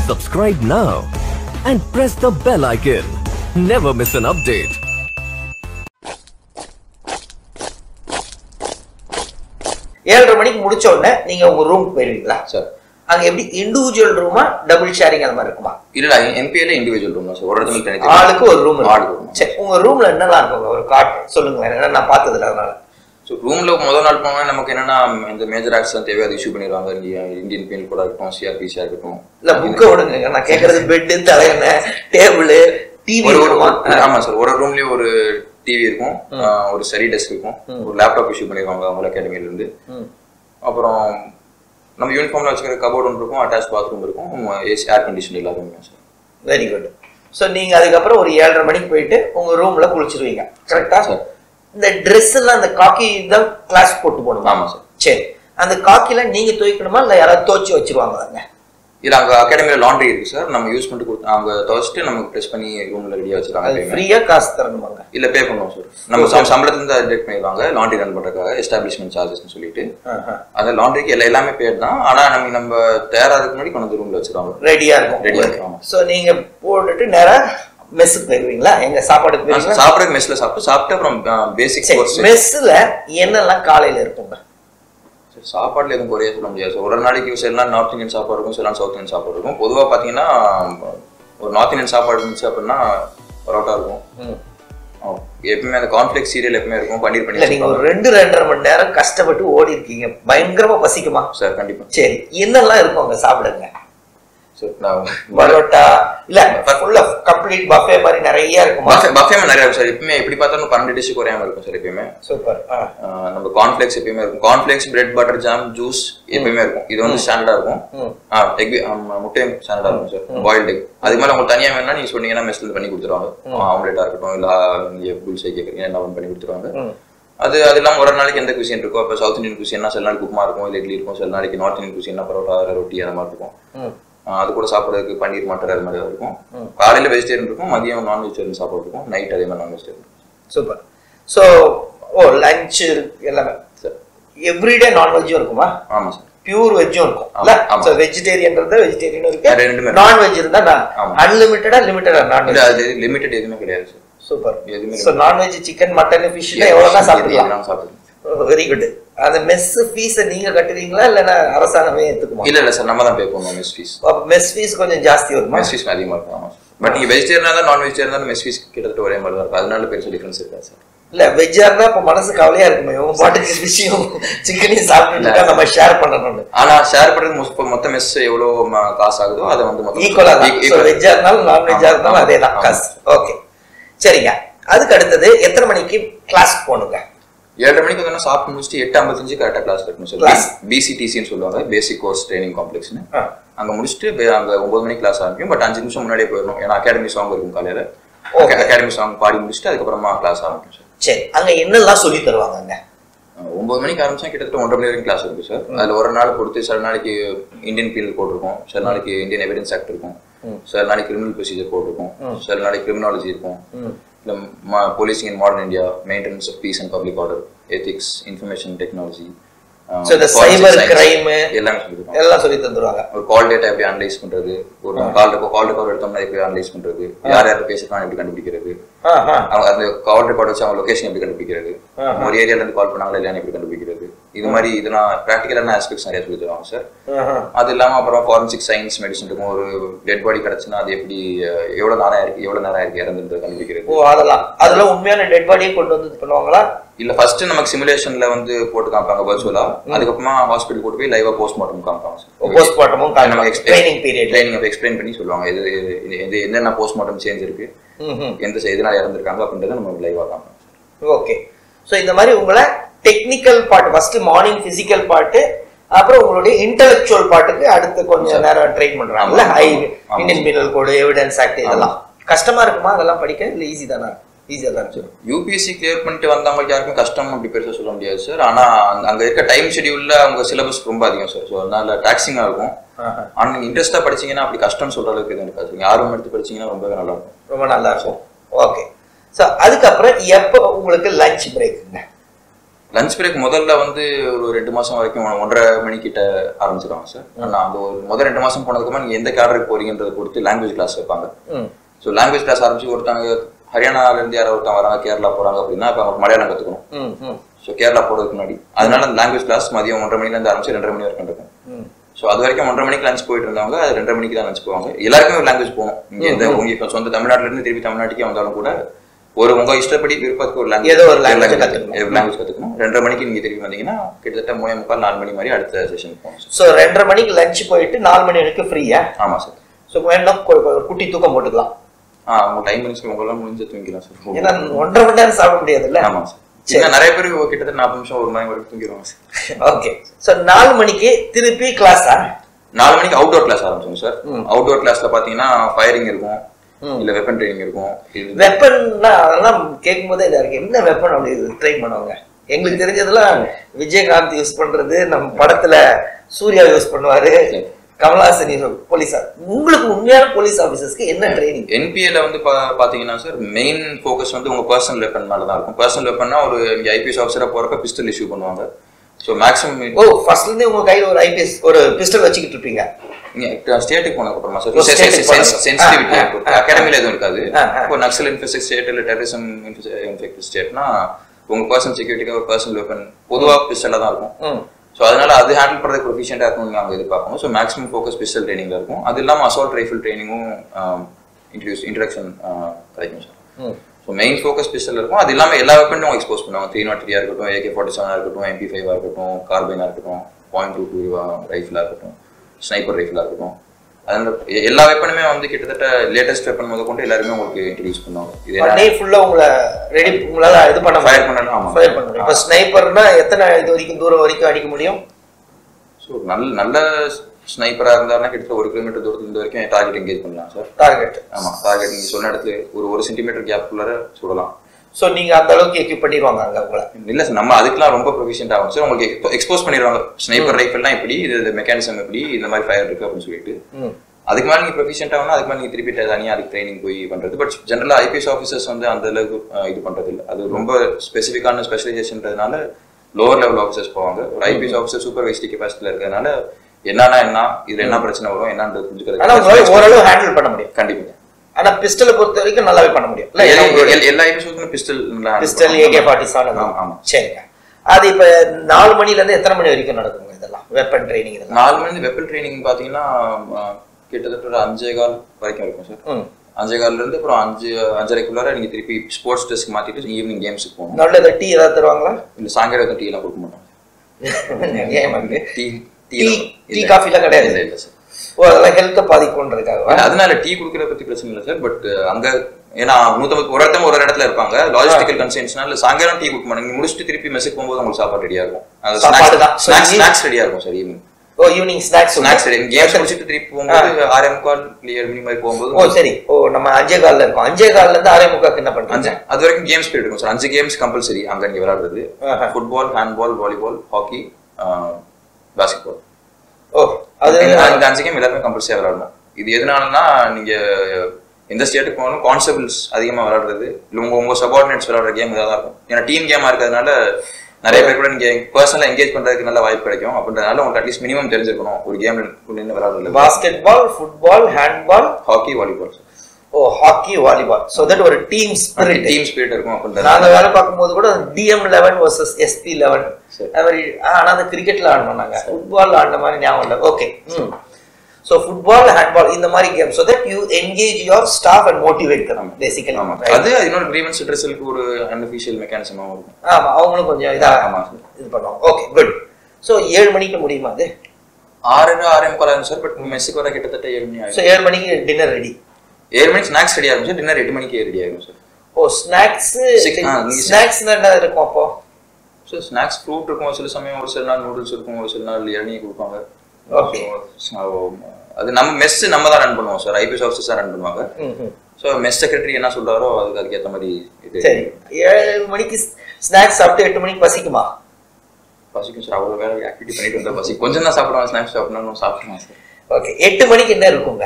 Subscribe now and press the bell icon. Never miss an update. ஏழரை மணிக்கு முடிச்ச உடனே நீங்க உங்க ரூமுக்கு போயிருவீங்களா சார் அங்க எப்படி இண்டிவிஜுவல் ரூமா டபுள் ஷேரிங் அந்த மாதிரி இருக்குமா இல்ல எம்பிஏல இண்டிவிஜுவல் ரூம் சார் ஒரு இடத்துல தனித்தனி ஆளுக்கு ஒரு ரூம் ஆளுக்கு ஒரு room. சரி உங்க ரூம்ல என்னெல்லாம் இருக்கும் ஒரு காட்டு சொல்லுங்களேன் ஏன்னா நான் பார்த்ததில்ல அதனால ஸோ ரூம்ல முதல் நாள் போனா நமக்கு என்னன்னா இந்த மேஜர் ஆக்ட்ஸ் தேவையோ அதை இஷ்யூ பண்ணிடுவாங்க இங்க இந்தியன் பீல் கூட இருக்கட்டும் சிஆர்பிசியா இருக்கட்டும் இல்ல புக்கை விடுங்க நான் கேக்குறது பெட்டு தலையண டேபிள் டிவி ஒரு ஒரு இருக்குமா ஒரு- ஆமா சார் ஒரு ரூம்லயும் ஒரு டிவி இருக்கும் ஆஹ் ஒரு ஸ்டடி டெஸ்க் இருக்கும் ஒரு லேப்டாப் இஷ்யூ பண்ணிடுவாங்க அவங்க அகாடமில இருந்து ம். அப்புறம் நம்ம யூனிஃபார்ம்ல வச்சுக்கிற கபோர்ட் ஒன்று இருக்கும் அட்டாச் பாத்ரூம் இருக்கும் ஏசி ஏர் கண்டிஷன் எல்லாருமே சார் வெரி குட் ஸோ நீங்க அதுக்கப்புறம் ஒரு ஏழரை மணிக்கு போயிட்டு உங்க ரூம்ல குளிச்சிருவீங்க கரெக்டா சார். இந்த ட்ரெஸ் எல்லாம் அந்த காக்கி தான் கிளாஸ் போட்டு போகணுமா ஆமா சார். சரி அந்த காக்கில நீங்க துவைக்கணுமா இல்ல யாராவது துவைச்சு வச்சிருவாங்க இல்ல அங்க அகாடமில லாண்ட்ரி இருக்கு சார் நம்ம யூஸ் பண்ணிட்டு கொடுத்து அவங்க துவச்சிட்டு நமக்கு ப்ரெஸ் பண்ணி ரூம்ல ரெடியா அது வச்சிருக்காங்க ஃப்ரீயா காசு தரணுமாங்க இல்ல பே பண்ணுவோம் சார் நம்ம சம்- சம்பளத்துல இருந்து டிடெக்ட் பண்ணிடுவாங்க லாண்ட்ரி ரன் பண்றதுக்காக எஸ்டாப்ளிஷ்மெண்ட் சார்ஜஸ்னு சொல்லிட்டு ஆஹா. அந்த லாண்ட்ரிக்கு எல்லா எல்லாமே பேர் தான் ஆனா நம்ம நம்ம தயாராகிறதுக்கு முன்னாடி கொண்டு வந்து ரூம்ல வச்சிருவாங்க ரெடியா இருக்கும் Ready ஆ இருக்கும், ஆமா. ஸோ நீங்க போட்டுட்டு நேரா மெஸ்ஸுக்கு போயிருவீங்களா எங்க சாப்பாடுக்கு போயிருவீங்களா சாப்பிட்றதுக்கு மெஸ்ல சாப்பிட்டு சாப்பிட்டு அப்புறம் பேசிக் கோர்ஸ் சரி மெஸ்ஸில் என்னெல்லாம் காலையில இருக்குங்க சாப்பாடுல எதுவும் குறைய சொல்ல முடியாது சார் ஒரு நாளைக்கு சில நாள் நார்த் இந்தியன் சாப்பாடு இருக்கும் சில நாள் சவுத் இந்தியன் சாப்பாடு இருக்கும் பொதுவா பாத்தீங்கன்னா ஒரு நார்த் இந்தியன் சாப்பாடு இருந்துச்சு அப்படின்னா பரோட்டா இருக்கும் ஆ, எப்பவுமே அந்த கான்ஃபிளிக் சீரியல் எப்பவுமே இருக்கும் பன்னீர் இல்ல நீங்க பண்ணி ஒரு ரெண்டு ரெண்டரை மணி நேரம் கஷ்டப்பட்டு ஓடி இருக்கீங்க பயங்கரமா பசிக்குமா சார் கண்டிப்பா சரி என்னெல்லாம் இருக்கும் அங்க சாப்பிடுங்க சார் நான் பரோட்டா இல்ல ஃபுல்லா கம்ப்ளீட் பஃபே மாதிரி நிறைய இருக்குமா பஃபே பஃபே நிறைய இருக்கும் சார் எப்பவுமே எப்படி பார்த்தாலும் பன்னெண்டு டிஷ் குறையாம இருக்கும் சார் எப்பயுமே சூப்பர் ஆஹ் நம்ம கார்ன்ஃபிளேக்ஸ் எப்பயுமே இருக்கும் cornflakes bread butter jam juice எப்பயுமே இருக்கும் இது வந்து ஸ்டாண்டர்டா இருக்கும் ம். எக் முட்டையும் ஸ்டாண்டர்டா இருக்கும் சார் பாயில்டு எக் அதுக்கு மேல உங்களுக்கு தனியா வேணும்னா நீங்க சொன்னீங்கன்னா மெஸ்ல பண்ணி கொடுத்துருவாங்க ஆம்லெட்டா இருக்கட்டும் இல்ல நீங்க புல்சை கேட்குறீங்க என்ன பண்ணி கொடுத்துருவாங்க ம். அது அது இல்லாம ஒரு நாளைக்கு எந்த குசின் இருக்கோ இப்போ சவுத் இந்தியன் குசின்னா சில நாளைக்கு உப்புமா இருக்கும் இல்ல இட்லி இருக்கும் சில நாளைக்கு நார்த் இந்தியன் குசின்னா பரோட்டா ரொட்டி அந்த மாதிரி இருக்கும் ம். ஆஹ் அது கூட சாப்பிட்றதுக்கு பன்னீர் மட்டர் அது மாதிரி இருக்கும் காலையில வெஜிடேரியன் இருக்கும் மதியம் நான் வெஜிடேரியன் சாப்பாடு இருக்கும் நைட் அதே மாதிரி நான் வெஜிடேரியன் சூப்பர் ஸோ ஓ லஞ்ச் எல்லாமே சார் எவ்ரிடே நான்வெஜ்ஜும் இருக்குமா ஆமா சார் பியூர் வெஜ்ஜும் இருக்கும் ஆமா, இல்ல ஆமா. ஸோ வெஜிடேரியன்றது வெஜிடேரியனும் இருக்கு அது ரெண்டுமே இருக்கு. நான்வெஜ் இருந்தா ஆமா. அன்லிமிட்டடா லிமிட்டடா இல்ல நான்வெஜ் அது லிமிட்டட் எதுவுமே கிடையாது சார் சூப்பர் எதுவுமே so non veg chicken mutton fish எவ்வளோ தான் சாப்பிடலாம் சாப்பிடலாம் வெரி குட் அந்த மெஸ் ஃபீஸை நீங்க கட்டுவீங்களா இல்லைன்னா அரசாங்கமே ஏத்துக்குமா இல்ல இல்ல சார் நம்ம தான் பே பண்ணுவோம் மெஸ் ஃபீஸ் அப்ப மெஸ் ஃபீஸ் கொஞ்சம் ஜாஸ்தி வருமா மெஸ் ஃபீஸ் அதிகமா இருக்கும் ஆமா பட் நீங்க வெஜிடேரியனா தான் நான் வெஜிடேரியன் தான் மெஸ் ஃபீஸ் கிட்டத்தட்ட ஒரே மாதிரி தான் இருக்கும் அதனால பெருசா டிஃபரன்ஸ் இருக்காது சார் இல்ல வெஜ்ஜா இருந்தா இப்ப மனசு கவலையா இருக்குமே உங்க பாட்டுக்கு ஃபிஷ்ஷையும் சிக்கனையும் சாப்பிட்டுட்டு இருக்கா, நம்ம ஷேர் பண்ணணும்னு ஆனா ஷேர் பண்றது மொத்த- மொத்த மெஸ் எவ்வளவு ம- காசு ஆகுதோ அதை வந்து மொத்தம் ஈக்குவலா தான் equal- ஸோ equal. வெஜ்ஜா இருந்தாலும் நான்வெஜ்ஜா ஆமா, இருந்தாலும் ஆமா, அதே தான் ஆமா. காசு ஓகே சரிங்க அதுக்கு அடுத்தது எத்தனை மணிக்கு கிளாஸ் போகணுங்க ஏழரை மணிக்கு வந்து சாப்பிட்டு முடிச்சுட்டு எட்டு ஐம்பத்தஞ்சு கரெக்டாக கிளாஸ் கட்டணும் Class. சார் பிசிடிசின்னு சொல்லுவாங்க பேசிக் கோர்ஸ் ட்ரைனிங் காம்ப்ளெக்ஸ்னு ஆ. அங்க முடிச்சுட்டு வே- அங்க ஒன்பது மணிக்கு கிளாஸ் ஆரம்பிக்கும் பட் அஞ்சு நிமிஷம் முன்னாடியே போயிடணும் ஏன்னா அகாடமி சாங் இருக்கும் காலையில Okay. அகாடமி சாங் பாடி முடிச்சுட்டு அதுக்கப்புறமா கிளாஸ் ஆரம்பிக்கும் சார் சரி அங்க என்னெல்லாம் சொல்லி தருவாங்கங்க அஹ் ஒன்பது மணிக்கு ஆரம்பிச்சா கிட்டத்தட்ட ஒன்றரை மணி வரைக்கும் கிளாஸ் இருக்கு சார் அதுல ஒரு நாள் பொறுத்து சில நாளைக்கு இந்தியன் பீனல் கோட் இருக்கும் சில நாளைக்கு இந்தியன் எவிடன்ஸ் ஆக்ட் இருக்கும் சில நாளைக்கு கிரிமினல் ப்ரொசீஜர் கோட் இருக்கும் சில நாளைக்கு கிரிமினாலஜி இருக்கும் இல்ல policing in modern India maintenance of peace and public order ethics information technology so இந்த சைபர் கிரைம் எல்லாமே சொல்லிருக்கோம் எல்லாம் சொல்லி தந்துருவாங்க ஒரு கால் டேட்டா எப்படி அனலைஸ் பண்றது ஒரு கால் கால் ரெக்கார்ட் எடுத்தோம்னா எப்படி அனலைஸ் பண்றது யார் யார் பேசிருக்காங்க எப்படி கண்டுபிடிக்கிறது ஆஹா. அவங்க அந்த கால் ரெக்கார்ட் வச்சு அவங்க லொகேஷன் எப்படி கண்டுபிடிக்கிறது ஒரு ஏரியால இருந்து கால் பண்ணாங்களா இல்லையான்னு எப்படி கண்டுபிடிக்கிறது இது மாதிரி இதெல்லாம் ப்ராக்டிக்கலான ஆஸ்பெக்ட்ஸ் நிறைய சொல்லி தருவாங்க சார் ஆஹா. அது இல்லாம அப்புறம் ஃபாரன்சிக் சயின்ஸ் மெடிசன் இருக்கும் ஒரு டெட் பாடி கிடைச்சுன்னா அது எப்படி அஹ், எவ்வளவு நேரம் இருக்கு எவ்வளவு நேரம் இருக்கு இறந்துன்றது கண்டுபிடிக்கிறது ஓ அதெல்லாம் அதுல உண்மையான டெட் பாடியை கொண்டு வந்து இது பண்ணுவாங்களா இல்ல ஃபர்ஸ்ட் நமக்கு சிமுலேஷன்ல வந்து போட்டு காமிப்பாங்க வர்ச்சுவலா அதுக்கப்புறமா ஹாஸ்பிட்டல் கூட்டு போய் லைவா போஸ்ட்மார்ட்டம் காமிப்பாங்க சார் போஸ்ட்மார்ட்டமும் ட்ரைனிங் பீரியட் ட்ரைனிங் அப்போ எக்ஸ்பிளைன் பண்ணி சொல்லுவாங்க இது இது இது என்னென்ன போஸ்ட்மார்ட்டம் சேஞ்ச் இருக்கு எந்த ச- எதனால இறந்துருக்காங்க அப்படின்றத நம்ம லைவா காமிப்போம் ஓகே ஸோ இந்த மாதிரி உங்களை technical part first morning physical part அப்புறம் உங்களுடைய இன்டெலெக்சுவல் பார்ட்டுக்கு அடுத்து கொஞ்சம் நேரம் ட்ரெயின் பண்றாங்கல்ல ஆமா, ஹை ஆமா. Indian penal code evidence act இதெல்லாம் கஷ்டமா இருக்குமா அதெல்லாம் படிக்க இல்லை ஈஸி தானே ஈஸியாக தான் இருக்கு யூபிஎஸ்சி கிளியர் பண்ணிட்டு வந்தவங்களுக்கு யாருக்கும் கஷ்டம் அப்படி பெருசா சொல்ல முடியாது சார் ஆனா அங்க அங்க இருக்க டைம் ஷெடியூல்ல அவங்க சிலபஸ் ரொம்ப அதிகம் சார் ஸோ அதனால டாக்ஸிங்கா இருக்கும் ஆஹா. ஆனா நீங்க இன்ட்ரெஸ்டா படிச்சீங்கன்னா அப்படி கஷ்டம்னு சொல்ற அளவுக்கு எதுவும் இருக்காது நீங்க ஆர்வம் எடுத்து படிச்சீங்கன்னா ரொம்பவே நல்லா இருக்கும் ரொம்ப நல்லா இருக்கும் ஓகே ஸோ அதுக்கப்புறம் எப்போ உங்களுக்கு லஞ்ச் பிரேக்குங்க லஞ்ச் பிரேக் முதல்ல வந்து ஒரு ரெண்டு மாசம் வரைக்கும் ஒன்றரை மணிக்கிட்ட ஆரம்பிச்சிருவாங்க சார் ஆனால் அந்த ஒரு முதல் ரெண்டு மாசம் போனதுக்கப்புறம் நீங்க எந்த கேடருக்கு போறீங்கன்றதை பொறுத்து லாங்குவேஜ் கிளாஸ் வைப்பாங்க ம் ஸோ லாங்குவேஜ் கிளாஸ் ஆரம்பிச்சு ஒருத்தவங்க ஹரியானால இருந்து யாரோ ஒருத்தவங்க வராங்க கேரளா போறாங்க அப்படின்னா இப்போ அவங்க மலையாளம் கத்துக்கணும் ம் ம் ஸோ கேரளா போறதுக்கு முன்னாடி அதனால அந்த லாங்குவேஜ் கிளாஸ் மதியம் ஒன்றரை மணில இருந்து ஆரம்பிச்சு ரெண்டரை மணி வரைக்கும் இருக்கும் ம் ஸோ அது வரைக்கும் ஒன்றரை மணிக்கு லஞ்ச் போயிட்டு இருந்தவங்க அது ரெண்டரை மணிக்கு தான் லஞ்ச் போவாங்க எல்லாருக்குமே ஒரு லாங்குவேஜ் போகணும் இங்க எந்த உங்க இப்போ சொந்த தமிழ்நாட்டுல இருந்து திருப்பி தமிழ்நாட்டுக்கே வந்தாலும் கூட ஒரு உங்க இஷ்டப்படி விருப்பத்துக்கு ஒரு லாங்குவேஜ் ஏதோ ஒரு language கத்துக்கணும். லாங்குவேஜ் கத்துக்கணும் ரெண்டரை மணிக்கு நீங்க திருப்பி வந்தீங்கன்னா கிட்டத்தட்ட மூணே முக்கால் நாலு மணி மாதிரி அடுத்த செஷன் போகணும் சார் ஸோ ரெண்டரை மணிக்கு லஞ்ச் போயிட்டு நாலு மணி வரைக்கும் ஃப்ரீயா ஆமா சார் ஸோ வேணும் கொ- கொ- குட்டி தூக்கம் போட்டுக்கலாம் ஆ உங்க டைம் இருந்துச்சு உங்களாம் முடிஞ்சு தூங்கிக்கலாம் ஏன்னா சார் ஒன்றரை மணி நேரம் சாப்பிட முடியாதுல்ல ஆமா சார் ஏன்னா நிறைய பேர் கிட்டத்தட்ட நாற்பது நிமிஷம் ஒரு மணி வரைக்கும் தூங்கிடுவாங்க சார் ஓகே ஸோ நாலு மணிக்கு திருப்பி கிளாஸா நாலு மணிக்கு அவுட்டோர் கிளாஸ் ஆரம்பிச்சோம் சார் அவுட்டோர் கிளாஸ்ல பாத்தீங்கன்னா ஃபயரிங் இருக்கும் இல்ல வெப்பன் ட்ரைனிங் இருக்கும் இது வெப்பன்னா அதெல்லாம் கேட்கும் போதே இதா இருக்கு என்ன வெப்பன் அப்படி ட்ரெயின் பண்ணுவாங்க எங்களுக்கு தெரிஞ்சதெல்லாம் விஜயகாந்த் யூஸ் பண்றது நம்ம படத்துல சூர்யா யூஸ் பண்ணுவாரு கமலஹாசன் யூஸ் போலீஸா உங்களுக்கு உண்மையான போலீஸ் ஆபீசர்ஸ்க்கு என்ன ட்ரைனிங் என்பிஏல வந்து பா- பாத்தீங்கன்னா சார் மெயின் ஃபோக்கஸ் வந்து உங்க பர்சனல் வெப்பன் மேல தான் இருக்கும் பர்சனல் வெப்பன்னா ஒரு இங்க ஐபிஎஸ் ஆஃபீஸரா போறப்ப பிஸ்டல் இஷ்யூ பண்ணுவாங்க ஸோ மேக்ஸிமம் ஓ ஃபர்ஸ்ட்ல இருந்தே உங்க கையில ஒரு ஐபிஎஸ் ஒரு பிஸ்டல் வச்சுக்கிட்டு இருப்பீங்க நீங்க ஸ்டேட்டுக்கு போனதுக்கு அப்புறமா ஓ, state க்கு சார் போனதுக்கு. சென்சிட்டிவிட்டி ஆ, ஆ, ஆ. அகாடமில எதுவும் இருக்காது ஆ, ஆ. இப்போ நக்சல் இன்ஃபெக்ட் ஸ்டேட் இல்ல டெரரிசம் இன்ஃபெக்ட் ஸ்டேட்னா உங்க பர்சனல் செக்யூரிட்டிக்காக பர்சனல் வெப்பன் பொதுவா பிஸ்டலா தான் இருக்கும் ம் ஸோ அதனால அது ஹேண்டில் பண்ணுறதுக்கு ப்ரொஃபிஷியண்டாக இருக்கணும்னு நாங்கள் எதிர்பார்ப்போம் ஸோ மேக்ஸிமம் ஃபோக்கஸ் ஸ்பெஷல் ட்ரைனிங்ல இருக்கும் அது இல்லாமல் அசால்ட் ரைஃபிள் ட்ரைனிங்கும் இன்ட்ரடியூஸ் இன்ட்ரடக்ஷன் கிடைக்கும் சார் ம் ஸோ மெயின் ஃபோக்கஸ் பிஸ்டல் இருக்கும் அது இல்லாமல் எல்லா வெப்பனும் எக்ஸ்போஸ் பண்ணுவாங்க த்ரீ நாட் த்ரீயாக இருக்கட்டும் ஏகே ஃபார்ட்டி செவனாக இருக்கட்டும் எம்பி ஃபைவாக இருக்கட்டும் கார்பைனாக இருக்கட்டும் பாயிண்ட் டூ டூ ரைஃபிளாக இருக்கட்டும் ஸ்னைப்பர் ரைஃபிளாக இருக்கட்டும் அதனால எ- எல்லா வெப்பனுமே வந்து கிட்டத்தட்ட லேட்டஸ்ட் வெப்பன் முத கொண்டு எல்லாருமே உங்களுக்கு இன்ட்ரடியூஸ் பண்ணுவாங்க இது என்ன டே ஃபுல்லா உங்களை ரெடி உங்களால இது பண்ண ஃபயர் பண்ணணும் ஆமாம் ஃபயர் பண்ண முடியும் இப்போ ஸ்னைப்பர்னா எத்தனை இது வரைக்கும் தூரம் வரைக்கும் அடிக்க முடியும் ஸோ நல்ல நல்ல ஸ்னைப்பராக இருந்தாருன்னா கிட்டத்தட்ட ஒரு கிலோமீட்டர் தூரத்துல இருந்து வரைக்கும் டார்கெட் எங்கேஜ் பண்ணலாம் சார் டார்கெட் ஆமா டார்கெட் நீங்க சொன்ன இடத்துல ஒரு ஒரு சென்டிமீட்டர் கேப்புக்குள்ளார சுடலாம் ஸோ நீங்க அந்த அளவுக்கு எக்யூப் பண்ணிடுவாங்க அங்க உங்களை இல்ல சார் நம்ம அதுக்கெல்லாம் ரொம்ப ப்ரொஃபிஷியன்ட் ஆகும் சார் உங்களுக்கு எக்ஸ்போஸ் பண்ணிடுவாங்க ஸ்னைப்பர் ரைஃபிள்லாம் இப்படி இது மெக்கானிசம் இப்படி இந்த மாதிரி ஃபயர் இருக்கு அப்படின்னு சொல்லிட்டு ம் அதுக்கு மேலே நீங்க ப்ரொஃபிஷியன்ட் ஆகணும் அதுக்கு மேலே நீங்க திருப்பி தனியாக அதுக்கு ட்ரைனிங் போய் பண்றது பட் ஜென்ரலா ஐபிஎஸ் ஆஃபீஸர்ஸ் வந்து அந்த அளவுக்கு அஹ், இது பண்றது இல்ல அது ரொம்ப ஸ்பெசிஃபிக்கான ஸ்பெஷலைசேஷன்றதுனால லோவர் லெவல் ஆஃபீஸர்ஸ் போவாங்க ஒரு ஐபிஎஸ் ஆஃபீஸர் சூப்பர்வைஸ்டி கெப்பாசிட்டியில் இருக்கிறதுனால என்னன்னா என்ன இதுல என்ன பிரச்சனை வரும் என்னன்றது ஆனா உங்களால புரிஞ்சுக்கிறது ஓரளவு ஹேண்டில் பண்ண முடியும் கண்டிப்பா ஆனா பிஸ்டலை பொறுத்த வரைக்கும் நல்லாவே பண்ண முடியும் இல்ல ஏன்னா உங்களோட எல்லா- எல்லா எபிசோடுமே pistol pistol AK forty seven ஆமா, ஆமா. சரிங்க அது இப்ப நாலு மணில இருந்து எத்தனை மணி வரைக்கும் நடக்குங்க இதெல்லாம் வெப்பன் ட்ரைனிங் இதெல்லாம் நாலு மணி வெப்பல் ட்ரைனிங் பாத்தீங்கன்னா அஹ், கிட்டத்தட்ட ஒரு அஞ்சே கால் வரைக்கும் இருக்கும் சார் ம் அஞ்சே கால்ல இருந்து அப்புறம் அஞ்சு அஞ்சரைக்குள்ளார நீங்க திருப்பி ஸ்போர்ட்ஸ் ட்ரெஸ்க்கு மாத்திட்டு ஈவினிங் கேம்ஸுக்கு போகணும் நல்ல ஏதாவது டீ ஏதாவது தருவாங்களா இல்ல சாயங்காலம் டீ எல்லாம் கொடுக்க மாட்டோம் ஏன் வந்து டீ டீ டீ காஃபிலாம் கிடையாது இல்ல இல்ல சார் ஓ அதெல்லாம் ஹெல்த்தை பாதிக்கும்ன்றதுக்காக இல்ல, அதனால டீ குடுக்கறத பத்தி பிரச்சனை இல்லை சார் பட் அங்க ஏன்னா நூத்தம்பது ஒரு இடத்துல ஒரு ஒரு இடத்துல இருப்பாங்க லாஜிஸ்டிக்கல் கன்சென்ட்ஸ்னால சாயங்காலம் டீ கொடுக்க மாட்டாங்க நீங்க முடிச்சுட்டு திருப்பி மெஸ்ஸுக்கு போகும்போது உங்களுக்கு சாப்பாடு ரெடியா இருக்கும் சாப்பாடு தான். So, ஸ்நாக்ஸ் you- ஸ்நாக்ஸ் ரெடியா இருக்கும் சார் ஈவினிங் ஓ evening snacks snacks ready games முடிச்சுட்டு திருப்பி போகும்போது ஆறே முக்கால் இல்ல ஏழு மணி மாதிரி போகும்போது ஓ சரி ஓ நம்ம அஞ்சே கால்ல இருக்கோம் அஞ்சே கால்ல இருந்து ஆறே முக்காக்கு என்ன அஞ்சு பண்றீங்க அது வரைக்கும் கேம்ஸ் பீரியட் இருக்கும் சார் அஞ்சு கேம்ஸ் கம்பல்சரி அங்க நீங்க விளையாடுறது ஆஹா. Football handball volleyball hockey basketball ஓ அது இந்த அஞ்சு கேம் எல்லாருமே கம்பல்சரியா விளையாடணும் இது எதனாலன்னா நீங்க எந்த ஸ்டேட்டுக்கு போனாலும் கான்ஸ்டபிள்ஸ் அதிகமா விளையாடுறது இல்லை உங்க உங்க சபார்டினேட்ஸ் விளையாடுற கேம் இதாக தான் இருக்கும் ஏன்னா டீம் கேமா இருக்கிறதுனால நிறைய பேர் கூட நீங்க பர்சனலா என்கேஜ் பண்றதுக்கு நல்ல வாய்ப்பு கிடைக்கும் அப்படின்றதுனால உங்களுக்கு அட்லீஸ்ட் மினிமம் தெரிஞ்சிருக்கணும் ஒரு கேம்ல நின்று விளையாடுறது basketball football handball hockey volleyball ஓ ஹாக்கி வாலிபால் சோ தட் ஒரு டீம் ஸ்பிரிட் டீம் ஸ்பிரிட் இருக்கும் அப்படின்றது நாங்க வேலை பார்க்கும்போது கூட DM eleven versus SP eleven அது மாதிரி ஆ, ஆனா அந்த கிரிக்கெட்ல ஆடணும் நாங்க ஃபுட்பால் ஆடின மாதிரி ஞாபகம் இல்லை ஓகே ம் ஸோ ஃபுட்பால் ஹேண்ட்பால் இந்த மாதிரி game so that you engage your staff and motivate them basically ஆமா அது இன்னொரு கிரீவன்ஸ் ட்ரெஸ்ஸலுக்கு ஒரு அன்அஃபிஷியல் மெக்கானிசமாகவும் இருக்கும் ஆமா அவங்களும் கொஞ்சம் இதா ஆமா இது பண்ணுவாங்க ஓகே குட் ஸோ ஏழு மணிக்கு முடியுமா அது ஆறு ஆறே முக்கால் ஆகும் சார் பட் மெஸ்ஸுக்கு வர கிட்டத்தட்ட ஏழு மணி ஆகும் ஸோ ஏழு மணிக்கு டின்னர் ரெடி ஏழு மணிக்கு ஸ்நாக்ஸ் ரெடி ஆகும் சார் டின்னர் எட்டு மணிக்கு ரெடி ஆகும் சார் ஓ ஸ்நாக்ஸ் Six- ஆ, நீங்க ஸ்நாக்ஸ் என்ன இருக்கும் அப்போ சார் ஸ்நாக்ஸ் ஃப்ரூட் இருக்கும் சில சமயம் ஒரு சில நாள் நூடுல்ஸ் இருக்கும் ஒரு சில நாள் இளநீ கொடுப்பாங்க Okay. So, அது நம்ம மெஸ் நம்ம தான் ரன் பண்ணுவோம் சார் ஐபிஎஸ் ஆஃபீஸர்ஸ் தான் ரன் பண்ணுவாங்க ம் ம் ஸோ மெஸ் செக்ரட்டரி என்ன சொல்றாரோ அதுக்கு அதுக்கேற்ற மாதிரி இது சரி ஏழு மணிக்கு ஸ்நாக்ஸ் சாப்பிட்டு எட்டு மணிக்கு பசிக்குமா பசிக்கும் சார் அவ்வளோ வேலை ஆக்டிவிட்டி பண்ணிட்டு வந்தா பசி கொஞ்சம் தான் சாப்பிடுவாங்க ஸ்நாக்ஸ் சாப்பிடணும் சாப்பிடுவாங்க சார் ஓகே எட்டு மணிக்கு என்ன இருக்குங்க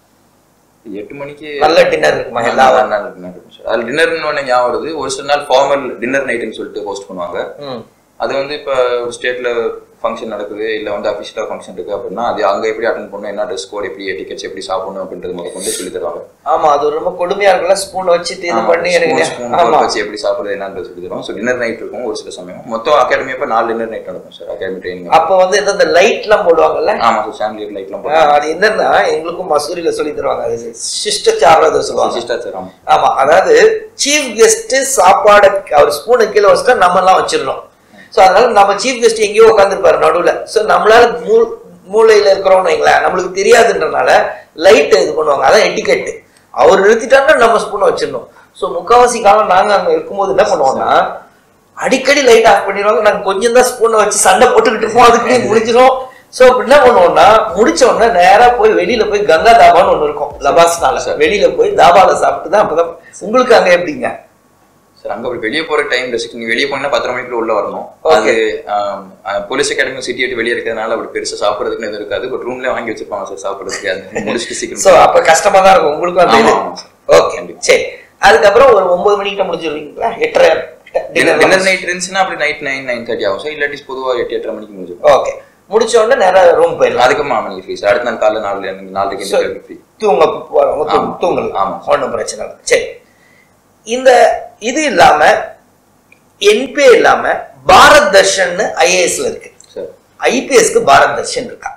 எட்டு மணிக்கு நல்ல டின்னர் இருக்குமா எல்லா நல்லா நல்லா dinner இருக்கும் சார் அது டின்னர்னு ஒன்று ஞாபகம் வருது ஒரு சில நாள் ஃபார்மல் டின்னர் நைட்டுன்னு சொல்லிட்டு ஹோஸ்ட் பண்ணுவாங்க ம் அது வந்து இப்போ ஒரு ஸ்டேட்ல ஃபங்க்ஷன் நடக்குது இல்லை வந்து அஃபிஷியலாக ஃபங்க்ஷன் இருக்கு அப்படின்னா அது அங்கே எப்படி அட்டன் பண்ணணும் என்ன ட்ரெஸ் கோட் எப்படி டிக்கெட்ஸ் எப்படி சாப்பிடணும் அப்படின்றது முதல் கொண்டு சொல்லி தருவாங்க ஆமா அது ரொம்ப கொடுமையா இருக்குல்ல ஸ்பூன் வச்சுட்டு இது பண்ணி எனக்கு ஸ்பூன் ஆமா வச்சு எப்படி சாப்பிடுறது என்னன்றது சொல்லி தருவோம் ஸோ டின்னர் நைட் இருக்கும் ஒரு சில சமயம் மொத்தம் அகாடமி அப்போ நாலு டின்னர் நைட் நடக்கும் சார் அகாடமி ட்ரைனிங் அப்ப வந்து ஏதோ இந்த லைட் எல்லாம் போடுவாங்கல்ல ஆமா சார் சாண்டியர் லைட்லாம் ஆ, போட்டு அது என்னன்னா எங்களுக்கும் மசூரியில சொல்லி தருவாங்க அது சிஷ்டச்சாரம் ஏதோ சொல்லுவாங்க சிஸ்டர் சார் ஆமா ஆமா அதாவது சீஃப் கெஸ்ட் சாப்பாடு அவர் ஸ்பூனு கீழே வச்சுட்டா நம்ம எல்லாம் வச்சிடணும் சோ அதனால நம்ம சீஃப் கெஸ்ட் எங்கேயோ உட்காந்துருப்பாரு நடுவுல சோ நம்மளால மூ மூளையில இருக்கிறோம்னு வைங்களேன் நம்மளுக்கு தெரியாதுன்றனால லைட் இது பண்ணுவாங்க அதான் எட்டிக்கெட்டு அவர் நிறுத்திட்டாருன்னா நம்ம ஸ்பூனை வச்சிடணும் சோ முக்காவாசி காலம் நாங்க அங்க இருக்கும்போது என்ன பண்ணுவோம்னா அடிக்கடி லைட் ஆஃப் பண்ணிடுவாங்க நாங்க கொஞ்சம் தான் ஸ்பூனை வச்சு சண்டை போட்டுக்கிட்டு இருப்போம் அதுக்குள்ளே முடிஞ்சிடும் சோ அப்ப என்ன பண்ணுவோம்னா முடிச்ச உடனே நேரா போய் வெளியில போய் கங்கா தாபான்னு ஒண்ணு இருக்கும் லபாஸ்னால சரி. வெளியில போய் தாபால சாப்பிட்டு தான் அப்பதான் உங்களுக்கு அங்க எப்படிங்க சார் அங்க அப்படி வெளியே போற டைம் ரெஸ்ட்ரிக்ட் நீங்க வெளியே போனா பத்தரை மணிக்குள்ள உள்ள வரணும் Okay. அது போலீஸ் அகாடமி சிட்டி விட்டு வெளியே இருக்கிறதுனால அப்படி பெருசா சாப்பிடுறதுக்கு எதுவும் இருக்காது பட் ரூம்ல வாங்கி வச்சிருப்பாங்க சார் சாப்பிடுறதுக்கு அது முடிச்சுட்டு சோ சீக்கிரம் அப்ப கஷ்டமா தான் இருக்கும் உங்களுக்கும் அந்த இது ஆமா, ஆமா sir. ஓகே சரி அதுக்கப்புறம் ஒரு ஒன்பது மணிக்கிட்ட முடிச்சிருவீங்களா எட்டரை டின்னர் நைட் இருந்துச்சுன்னா அப்படி நைட் நைன் நைன் தேர்ட்டி ஆகும் சார் இல்லாட்டி பொதுவா எட்டு எட்டரை மணிக்கு முடிஞ்சிடும் ஓகே முடிச்ச உடனே நேரா ரூம் போயிடலாம் அதுக்கு மாமணி ஃப்ரீ சார் அடுத்த நாள் காலைல நாலு நாலரைக்கு So, எந்த ஃப்ரீ தூங்க போறவங்க தூங்க- ஆமா. தூங்கலாம் ஆமா. ஒண்ணும் பிரச்சனை இல்லை சரி இந்த இது இல்லாம என்பே இல்லாம பாரத் தர்ஷன் ஐஏஎஸ்ல இருக்கு சார் ஐபிஎஸ்க்கு பாரத் தர்ஷன் இருக்கா